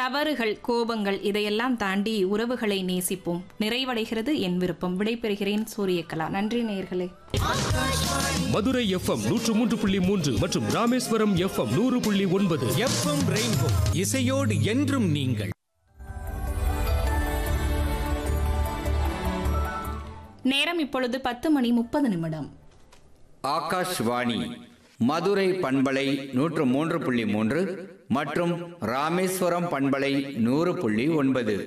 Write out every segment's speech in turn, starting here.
தவறுகள் கோபங்கள் இதையெல்லாம் தாண்டி உறவுகளை நேசிப்போம் நிறைவடைகிறது என் விருப்பம் விடைபெறுகிறேன் சூரியகலா நன்றி நேயர்களே மதுரை எஃப்எம் நூற்று மூன்று புள்ளி மூன்று மற்றும் ராமேஸ்வரம் எஃப்எம் நூறு புள்ளி ஒன்பது எஃப்எம் ரெயின்போ இசையோடு என்றும் நீங்கள் நேரம் இப்பொழுது பத்து மணி முப்பது நிமிடம் ஆகாஷ்வாணி மதுரை பண்பலை நூற்று மூன்று புள்ளி மூன்று மற்றும் ராமேஸ்வரம் பண்பலை நூறு புள்ளி ஒன்பது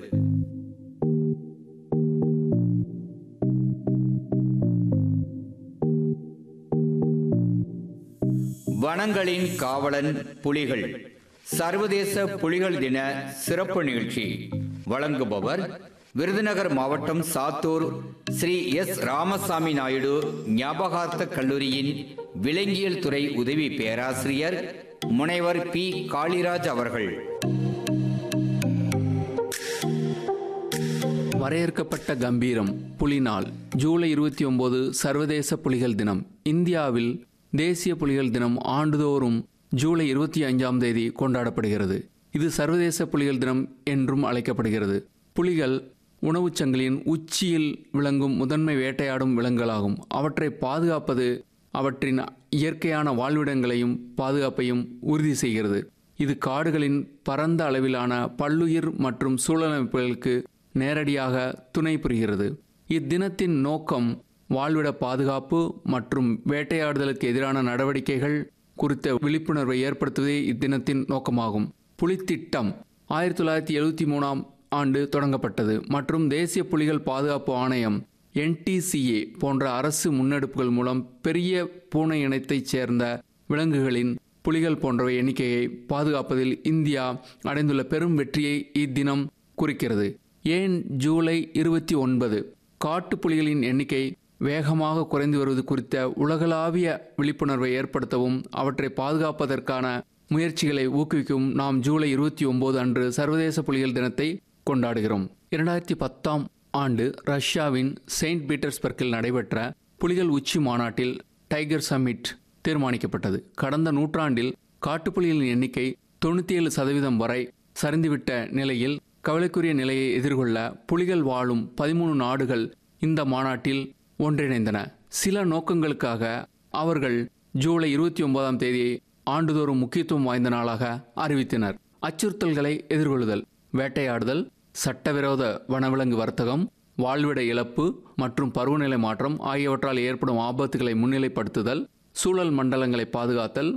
வனங்களின் காவலன் புலிகள் சர்வதேச புலிகள் தின சிறப்பு நிகழ்ச்சி வழங்குபவர் விருதுநகர் மாவட்டம் சாத்தூர் ஸ்ரீ எஸ் ராமசாமி நாயுடு ஞாபகார்த்த கல்லூரியின் விலங்கியல் துறை உதவி பேராசிரியர் முனைவர் பி காளிராஜ் அவர்கள் வரையறுக்கப்பட்ட கம்பீரம் புலிநாள் ஜூலை இருபத்தி ஒன்பது சர்வதேச புலிகள் தினம் இந்தியாவில் தேசிய புலிகள் தினம் ஆண்டுதோறும் ஜூலை இருபத்தி அஞ்சாம் தேதி கொண்டாடப்படுகிறது இது சர்வதேச புலிகள் தினம் என்றும் அழைக்கப்படுகிறது புலிகள் உணவுச் சங்கிலியின் உச்சியில் விளங்கும் முதன்மை வேட்டையாடும் விலங்குகளாகும் அவற்றை பாதுகாப்பது அவற்றின் இயற்கையான வாழ்விடங்களையும் பாதுகாப்பையும் உறுதி செய்கிறது இது காடுகளின் பரந்த அளவிலான பல்லுயிர் மற்றும் சூழலமைப்புகளுக்கு நேரடியாக துணை புரிகிறது இத்தினத்தின் நோக்கம் வாழ்விட பாதுகாப்பு மற்றும் வேட்டையாடுதலுக்கு எதிரான நடவடிக்கைகள் குறித்த விழிப்புணர்வை ஏற்படுத்துவதே இத்தினத்தின் நோக்கமாகும் புலித்திட்டம் ஆயிரத்தி தொள்ளாயிரத்தி எழுபத்தி மூணாம் ஆண்டு தொடங்கப்பட்டது மற்றும் தேசிய புலிகள் பாதுகாப்பு ஆணையம் என்டிசிஏ போன்ற அரசு முன்னெடுப்புகள் மூலம் பெரிய பூனை இனத்தைச் சேர்ந்த விலங்குகளின் புலிகள் போன்றவை எண்ணிக்கையை பாதுகாப்பதில் இந்தியா அடைந்துள்ள பெரும் வெற்றியை இத்தினம் குறிக்கிறது ஏன் ஜூலை இருபத்தி ஒன்பது காட்டுப்புலிகளின் எண்ணிக்கை வேகமாக குறைந்து வருவது குறித்த உலகளாவிய விழிப்புணர்வை ஏற்படுத்தவும் அவற்றை பாதுகாப்பதற்கான முயற்சிகளை ஊக்குவிக்கவும் நாம் ஜூலை இருபத்தி ஒன்பது அன்று சர்வதேச புலிகள் தினத்தை கொண்டாடுகிறோம் இரண்டாயிரத்தி பத்தாம் ஆண்டு ரஷ்யாவின் செயின்ட் பீட்டர்ஸ்பர்க்கில் நடைபெற்ற புலிகள் உச்சி மாநாட்டில் டைகர் சமிட் தீர்மானிக்கப்பட்டது கடந்த நூற்றாண்டில் காட்டுப்புலிகளின் எண்ணிக்கை தொண்ணூற்றி ஏழு சதவீதம் வரை சரிந்துவிட்ட நிலையில் கவலைக்குரிய நிலையை எதிர்கொள்ள புலிகள் வாழும் பதிமூணு நாடுகள் இந்த மாநாட்டில் ஒன்றிணைந்தன சில நோக்கங்களுக்காக அவர்கள் ஜூலை இருபத்தி ஒன்பதாம் தேதியை ஆண்டுதோறும் முக்கியத்துவம் வாய்ந்த நாளாக அறிவித்தனர் அச்சுறுத்தல்களை எதிர்கொள்ளுதல் வேட்டையாடுதல் சட்டவிரோத வனவிலங்கு வர்த்தகம் வாழ்விட இழப்பு மற்றும் பருவநிலை மாற்றம் ஆகியவற்றால் ஏற்படும் ஆபத்துகளை முன்னிலைப்படுத்துதல் சூழல் மண்டலங்களை பாதுகாத்தல்